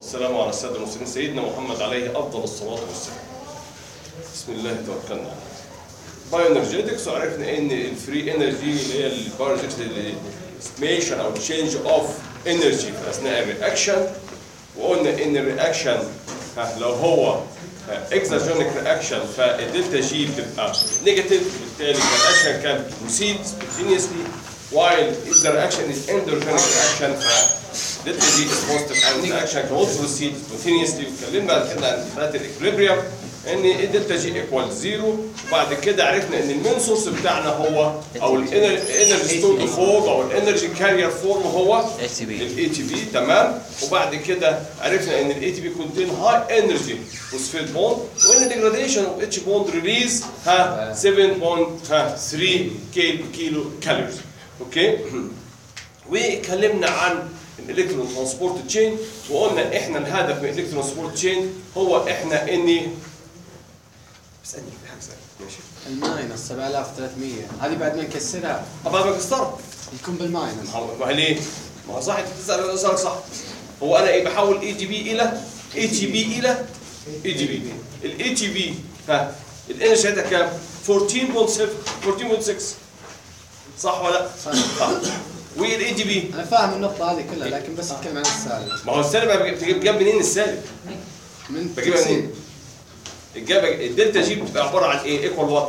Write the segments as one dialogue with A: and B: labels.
A: والسلام على السادة المسلمين سيدنا محمد عليه أفضل الصلاة والسلام بسم الله توكلنا بايو انرجيتكس وعرفنا ان الفري انرجي اللي هي البايو انرجيتكس او تشينج اوف انرجي في اثناء الرياكشن وقلنا ان الرياكشن لو هو اكزاجونيك رياكشن فالدلتا جي بتبقى نيجاتيف بالتالي الرياكشن كان proceed spontaneously while if the reaction is endogenic reaction فالدلتا جي is positive and the reaction can also proceed spontaneously واتكلمنا بعد كده عن حالات الاكوليبريم ان الدلتا جي ايكوال زيرو وبعد كده عرفنا ان المين سورس بتاعنا هو او الانرجي ستور فورم او الانرجي كارير فورم هو
B: ATP.
A: الاي تي بي تمام وبعد كده عرفنا ان الاي تي بي كونتين هاي انرجي فوسفيت بوند وان الديجراديشن اوف اتش بوند ريليز ها 7.3 كي كيلو كالوريز اوكي واتكلمنا عن الالكترون ترانسبورت تشين وقلنا احنا الهدف من الالكترون ترانسبورت تشين هو احنا اني اسالني في حاجه اسالني ماشي
C: الماينس 7300 هذه بعد ما نكسرها
A: ابغى بكسرها
C: يكون بالماينس
A: ما هو ما هو ليه؟ ما هو صح انت بتسال سؤالك صح هو انا ايه بحول اي جي بي الى اي تي بي الى اي جي بي الاي تي بي ها الانرجي بتاعتها كام؟ 14.7 14.6 صح ولا لا؟
C: صح.
A: صح والاي جي بي
C: انا فاهم النقطة هذه كلها لكن بس اتكلم عن السالب
A: ما هو السالب بقى بتجيب جاب منين السالب؟
C: من
A: بجيبها
C: تقسيم.
A: منين؟ الجاب الدلتا جي بتبقى عباره عن ايه؟ ايكوال وات؟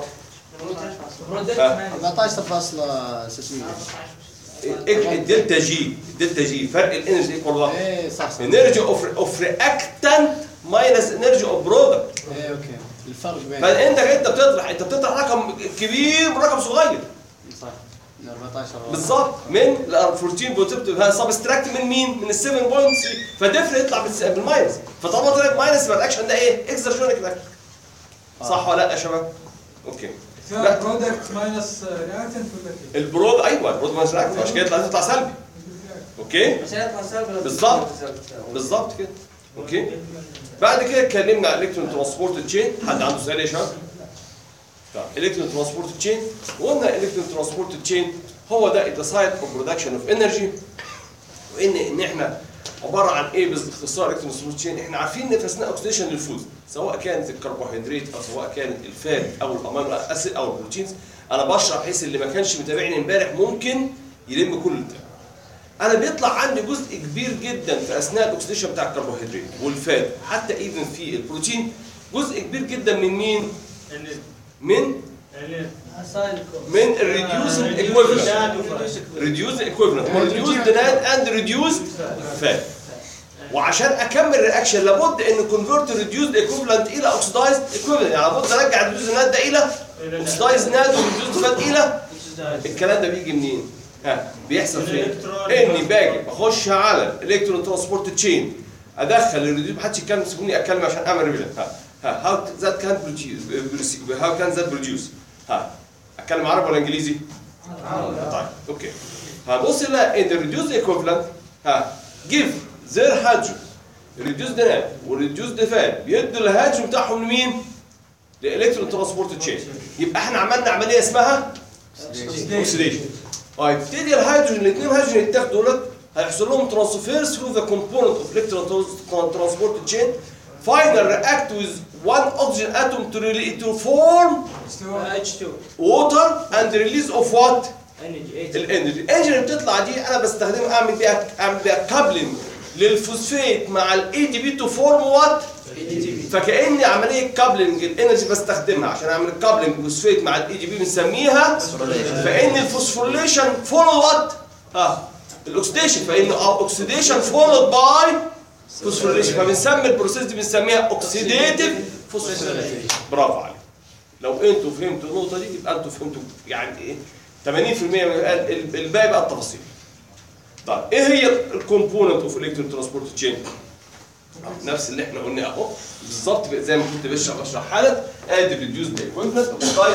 C: 14.600
A: الدلتا جي الدلتا جي فرق الانرجي ايكوال وات؟
C: ايه صح صح
A: انرجي اوف اوف رياكتنت ماينس انرجي اوف برودكت
C: ايه اوكي الفرق بين
A: فانت انت بتطرح انت بتطرح رقم كبير ورقم صغير
C: صح من 14
A: بالظبط من ال 14 سبستراكت من مين؟ من ال 7.3 فديفر يطلع بالس- بالماينس فطالما طلعت ماينس يبقى الاكشن ده ايه؟ اكزرجونيك رياكشن صح ولا لا يا شباب؟ اوكي لا.
D: برودكت ماينس رياكتنت ولا كيف؟
A: البرود ايوه البرود ماينس رياكشن عشان كده يطلع يطلع سلبي اوكي؟
E: عشان يطلع سالب لازم
A: بالظبط.
E: يطلع سالب.
A: بالظبط كده اوكي بعد كده اتكلمنا عن الكترون ترانسبورت تشين حد عنده سؤال يا شباب طيب الكترون ترانسبورت تشين وقلنا الكترون ترانسبورت تشين هو ده السايت اوف برودكشن اوف انرجي وان ان احنا عباره عن ايه باختصار الكترون ترانسبورت تشين احنا عارفين ان في اثناء اوكسيديشن للفود سواء كانت الكربوهيدرات او سواء كانت الفات او الامينو اسيد او البروتينز انا بشرح بحيث اللي ما كانش متابعني امبارح ممكن يلم كل ده انا بيطلع عندي جزء كبير جدا في اثناء الاكسديشن بتاع الكربوهيدرات والفات حتى ايفن في البروتين جزء كبير جدا من مين من من الريديوسد ايكويفالنت ريديوسد ايكويفالنت ريديوسد ناد اند ريديوسد فات وعشان اكمل الرياكشن لابد ان كونفرت ريديوسد ايكويفالنت الى اوكسدايزد ايكويفالنت يعني لابد ارجع الريديوسد ناد ده الى اوكسدايزد ناد وريديوسد فات الى الكلام ده بيجي منين؟ ها بيحصل فين؟ اني باجي بخش على الالكترون ترانسبورت تشين ادخل الريديوس محدش يتكلم سيبوني اتكلم عشان اعمل ريفيجن ها ها هاو ذات كان بروديوس هاو كان ذات بروديوس ها اتكلم عربي ولا انجليزي؟ طيب اوكي هنبص نلاقي ان الريديوس ايكوفلنت ها جيف زير هيدروجين الريديوس دينام والريديوس ديفان بيدوا الهيدروجين بتاعهم لمين؟ للالكترون ترانسبورت تشين يبقى احنا عملنا عمليه اسمها اوكسيديشن طيب يبتدي الهيدروجين الاثنين هيدروجين يتاخدوا دولت هيحصل لهم ترانسفير ثرو ذا كومبوننت اوف الكترون ترانسبورت تشين final react with one oxygen atom to really to form
E: H2
A: water and release of what
E: energy H2
A: الانرجي الانرجي اللي بتطلع دي انا بستخدمها اعمل بيها اعمل بيها كابلنج للفوسفيت مع الاي دي بي تو فورم وات فكاني عمليه كابلنج الانرجي بستخدمها عشان اعمل كابلنج فوسفيت مع الاي دي بي بنسميها فان الفوسفوريليشن فولو وات ها الاكسيديشن فان اوكسيديشن فولود باي فوسفوريليشن فبنسمي البروسيس دي بنسميها اوكسيديتيف فوسفوريليشن برافو عليك لو انتوا فهمتوا النقطه دي يبقى انتوا فهمتوا يعني ايه 80% من ال- الباقي بقى التفاصيل طيب ايه هي الكومبوننت اوف الكترون ترانسبورت تشين نفس اللي احنا قلناه اهو بالظبط بقى زي ما كنت بشرح بشرح حالا ادي ريديوس ايكويفالنت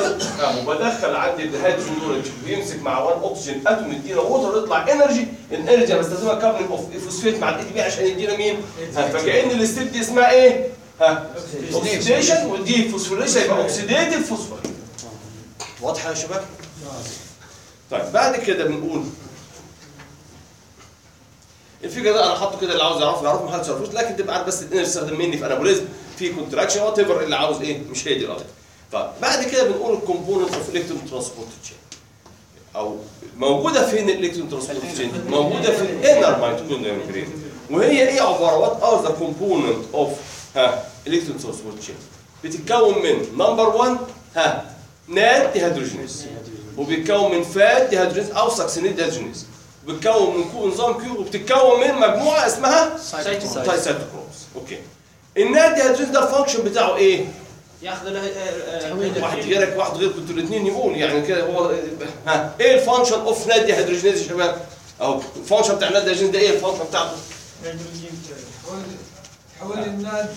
A: وبدخل عندي الهيدروجين دول بيمسك مع 1 اوكسجين اتوم يدينا ووتر يطلع انرجي الانرجي انا بستخدمها كابلنج اوف فوسفيت مع الاي دي بي عشان يدينا مين؟ ها، فكأن الستيب دي اسمها ايه؟ ها اوكسيديشن ودي فوسفوريليشن يبقى اوكسيديتيف فوسفوريليشن واضحه يا شباب؟ طيب بعد كده بنقول الفكره ده انا حاطه كده اللي عاوز يعرفه يعرفه محدش يعرفوش لكن تبقى عارف بس الانرجي استخدم مني في انابوليزم في كونتراكشن وات ايفر اللي عاوز ايه مش هي دي القضيه طيب بعد كده بنقول الكومبوننت اوف الكترون ترانسبورت تشين او موجوده فين الالكترون ترانسبورت تشين موجوده في الانر ميتوكوندريال ممبرين وهي ايه عباره وات ار ذا كومبوننت اوف ها الكترون ترانسبورت تشين بتتكون من نمبر 1 ها نات ديهيدروجينيز وبيتكون من فات ديهيدروجينيز او ساكسينيد ديهيدروجينيز وبتتكون من كو انزيم كيو وبتتكون من مجموعه اسمها
C: سايتوكروم.
A: تاي سيتوكرومز اوكي النات ديهيدروجينيز ده الفانكشن بتاعه ايه
E: ياخذ له آه،
A: واحد غيرك واحد غيركم انتوا الاثنين يقول يعني كده هو ها ايه الفانكشن اوف نات ديهيدروجينيز يا شباب اهو الفانكشن بتاع النات ديهيدروجينيز ده ايه الفانكشن بتاعته
D: حول حول الناد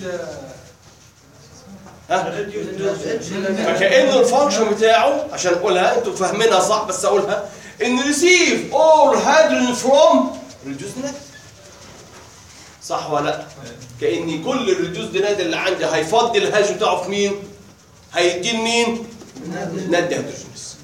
A: ها فكأنه الفانكشن بتاعه عشان اقولها انتوا فاهمينها صح بس اقولها ان ريسيف اول هيدروجين فروم ريديوس نت صح ولا لا؟ كأن كل الريديوس نت اللي عندي هيفضي الهيدروجين بتاعه في مين؟ هيديه لمين؟ نت هيدروجينز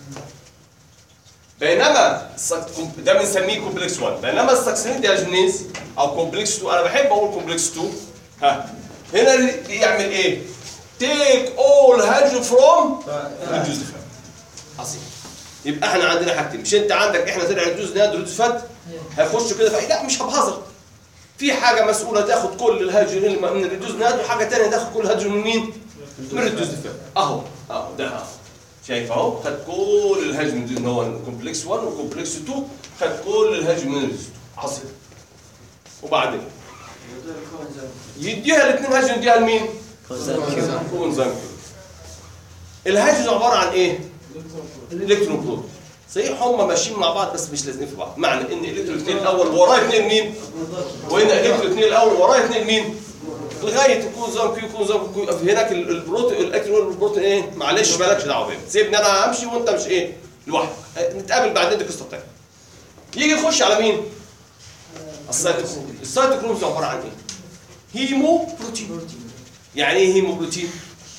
A: بينما السك- ده بنسميه كومبلكس 1 بينما السكسينيد دياجينيز او كومبلكس 2 انا بحب اقول كومبلكس 2 ها هنا بيعمل ايه؟ تيك اول هيدروجين فروم ريديوس فات عظيم يبقى احنا عندنا حاجتين مش انت عندك احنا طلع ريديوس ناد ريديوس فات هيخشوا كده في لا مش هبهزر في حاجه مسؤوله تاخد كل الهيدروجين اللي من الريديوس ناد وحاجه ثانيه تاخد كل الهيدروجين من مين؟ من الريديوس فات اهو اهو ده اهو شايف اهو خد كل الهيدروجين دي اللي هو الكومبلكس 1 وكومبلكس 2 خد كل الهيدروجين من الريديوس 2 عظيم وبعدين يديها الاثنين هيدروجين يديها لمين؟ كوانزيم كيو الهيدروجين عباره عن ايه؟ الكترون بروتون صحيح هم ماشيين مع بعض بس مش لازقين في بعض معنى ان الكترون اثنين الاول وراه اثنين مين؟ وهنا الكترون اثنين الاول وراه اثنين مين؟ لغايه يكون زام كيو يكون زام كيو في هناك ال- البروتون الالكترون والبروتون ايه؟ معلش مالكش دعوه بيهم سيبني انا امشي وانت مش ايه؟ لوحدك اه، نتقابل بعدين دي قصه ثانيه يجي يخش على مين؟ السيتوكروم السيتوكروم عباره عن ايه؟ هيمو بروتين يعني ايه هيمو بروتين؟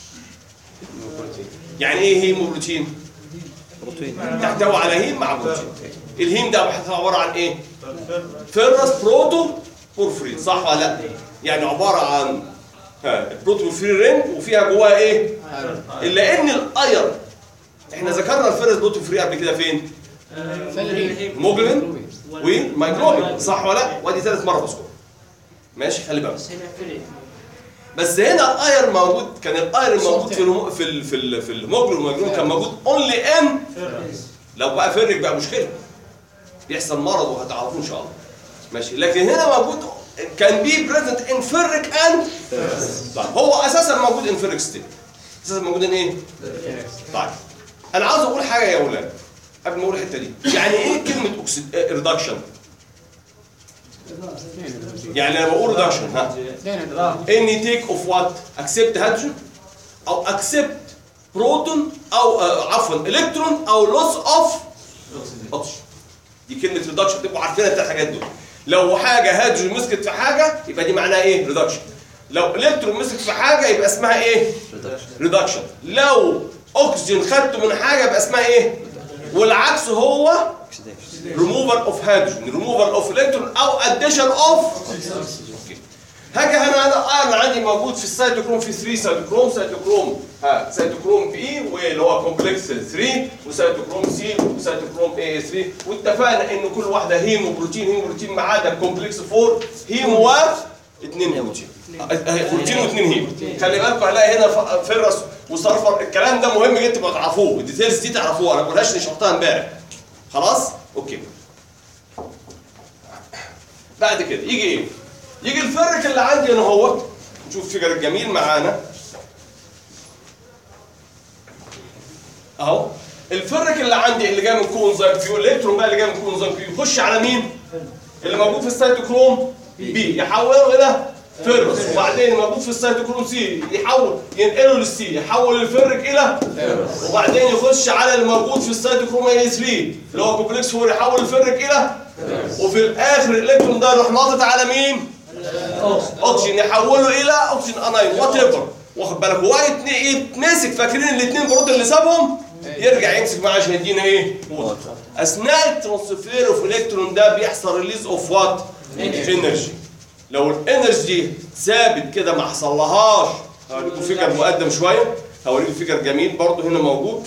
A: يعني ايه هيمو بروتين؟ تحتوي على هيم مع بروتين الهيم ده عباره عن ايه؟ فيرس بروتو بورفرين صح ولا لا؟ يعني عباره عن ها البروتو بورفرين رينج وفيها جواها ايه؟ الا ان الاير احنا ذكرنا الفيرس بروتو بورفرين قبل كده فين؟
C: فالهيم
A: هيموجلوبين ومايجلوبين صح ولا لا؟ وادي ثالث مره بذكر ماشي خلي بالك
E: بس هنا فرق
A: بس هنا الاير موجود كان الاير الموجود في الهمو- في ال- في ال- في الهيموجلوبين والمايجلوبين كان موجود اونلي ان لو بقى فرق بقى مشكله يحصل مرض وهتعرفوه ان شاء الله ماشي لكن هنا موجود كان بي بريزنت ان فيرك اند طيب هو اساسا موجود ان فيرك ستيت اساسا موجود ان ايه؟ طيب انا عاوز اقول حاجه يا اولاد قبل ما اقول الحته دي يعني ايه كلمه اوكسيد ريدكشن؟ يعني لما بقول ريدكشن ها any take of what accept hydrogen او accept بروتون او آه عفوا الكترون او loss of oxygen دي كلمه ريدكشن تبقوا عارفين الثلاث حاجات دول لو حاجه هيدروجين مسكت في حاجه يبقى دي معناها ايه ريدكشن لو الكترون مسك في حاجه يبقى اسمها ايه ريدكشن لو اكسجين خدته من حاجه يبقى اسمها ايه والعكس هو removal of hydrogen removal of electron او addition of هاجي هنا انا انا عندي موجود في السيتوكروم في 3 سيتوكروم سيتوكروم ها سيتوكروم بي واللي هو كومبلكس 3 وسيتوكروم سي وسيتوكروم اي 3 واتفقنا ان كل واحده هيمو بروتين هيمو بروتين ما عدا كومبلكس 4 هيمو و اثنين بروتين اه، بروتين واثنين هيمو خلي بالكم هلاقي هنا ف- فرس وصرفر الكلام ده مهم جدا تبقوا تعرفوه الديتيلز دي تعرفوها انا ما بقولهاش اني شرحتها امبارح خلاص اوكي بعد كده يجي ايه يجي الفرق اللي عندي انا هو نشوف فيجر الجميل معانا اهو الفرق اللي عندي اللي جاي من كون زي كيو الالكترون بقى اللي جاي من كون زي كيو يخش على مين اللي موجود في السيتوكروم بي يحوله الى فيرس وبعدين موجود في السيتوكروم سي يحول ينقله للسي يحول الفرق الى وبعدين يخش على الموجود في السيتوكروم اي 3 اللي هو كومبلكس 4 يحول الفرق الى وفي الاخر الالكترون ده يروح ناطط على مين؟ اوكسجين يحوله الى اوكسجين انايون وات ايفر واخد بالك هو يتن- يتمسك فاكرين الاثنين بروتين اللي سابهم يرجع يمسك معاه عشان يدينا ايه؟ ووتر اثناء الترانسفير اوف الكترون ده بيحصل ريليز اوف وات؟ انرجي لو الانرجي دي ثابت كده ما حصلهاش هوريكم فيجر مقدم شويه هوريكم فيجر جميل برضه هنا موجود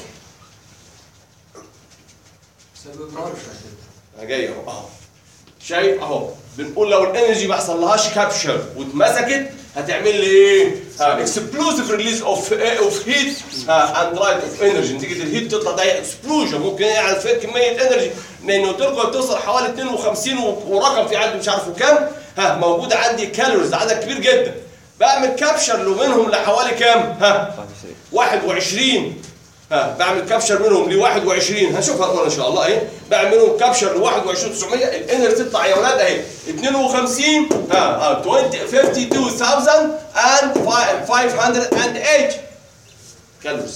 A: انا جاي اهو اهو شايف اهو بنقول لو الانرجي ما حصلهاش كابشر واتمسكت هتعمل لي ايه؟ اكسبلوزيف ريليز اوف اوف هيت اند رايت اوف انرجي نتيجه الهيت تطلع ده اكسبلوجن ممكن يعني في كميه انرجي لان قلت لكم بتوصل حوالي 52 و- ورقم في عندي مش عارفه كام ها موجود عندي كالوريز عدد كبير جدا بعمل كابشر له منهم لحوالي كام؟ ها 21 ها بعمل كابشر منهم ل 21 هنشوفها الأول ان شاء الله اهي بعمل منهم كابشر ل 21 900 الانرجي تطلع يا ولاد اهي 52 ها ها 20 52000 and 508 كالوريز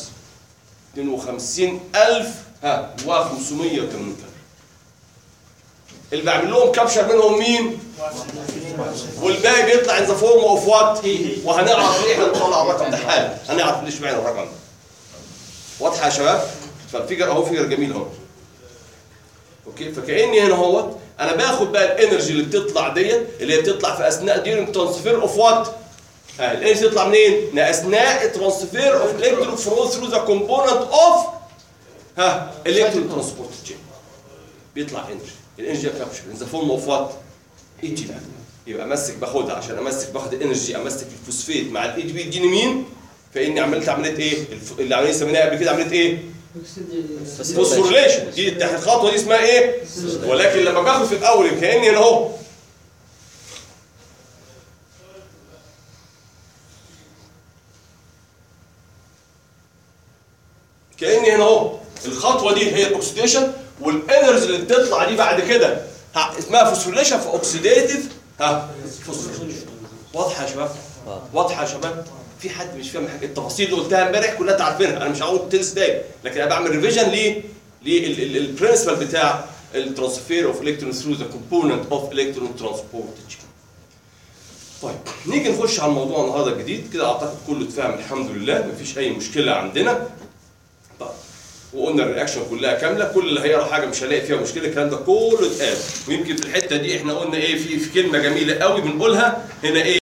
A: 52000 ها و500 كمان كالوري اللي بعمل لهم كابشر منهم مين؟ والباقي بيطلع ان ذا فورم اوف وات؟ وهنعرف ليه احنا نطلع الرقم ده حالا هنعرف ليش معنى الرقم ده واضحه يا شباب فالفيجر اهو فيجر جميل اهو اوكي فكاني هنا اهوت انا باخد بقى الانرجي اللي بتطلع ديت اللي هي بتطلع في اثناء ديورنج ترانسفير اوف وات ها الانرجي تطلع منين؟ من اثناء ترانسفير اوف الكترون فلو ثرو ذا كومبوننت اوف ها الكترون ترانسبورت تشين بيطلع انرجي الانرجي كابشر ان ذا فورم اوف وات اي جي بي يبقى امسك باخدها عشان امسك باخد الانرجي امسك الفوسفيت مع الاي جي بي يديني مين؟ فاني عملت عمليه ايه؟ الف- اللي عمليه سميناها قبل كده عمليه ايه؟ فوسفوريليشن دي التح- الخطوه دي اسمها ايه؟ ولكن لما باخد في الاول كاني هنا اهو كاني هنا اهو الخطوه دي هي الاكسيديشن والانرجي اللي بتطلع دي بعد كده ها اسمها فوسفوريليشن في اوكسيديتيف ها فوسفوريليشن واضحه يا شباب؟ واضحه يا شباب؟ في حد مش فاهم حاجه التفاصيل اللي قلتها امبارح كلها انتوا عارفينها انا مش هقول تنس تاني لكن انا بعمل ريفيجن ليه؟ للبرنسبل بتاع الترانسفير اوف الكترون ثرو ذا كومبوننت اوف الكترون ترانسبورت طيب نيجي نخش على الموضوع النهارده الجديد كده اعتقد كله اتفهم الحمد لله مفيش اي مشكله عندنا طيب وقلنا الرياكشن كلها كامله كل اللي هيقرا حاجه مش هلاقي فيها مشكله الكلام ده كله اتقال ويمكن في الحته دي احنا قلنا ايه في في كلمه جميله قوي بنقولها هنا ايه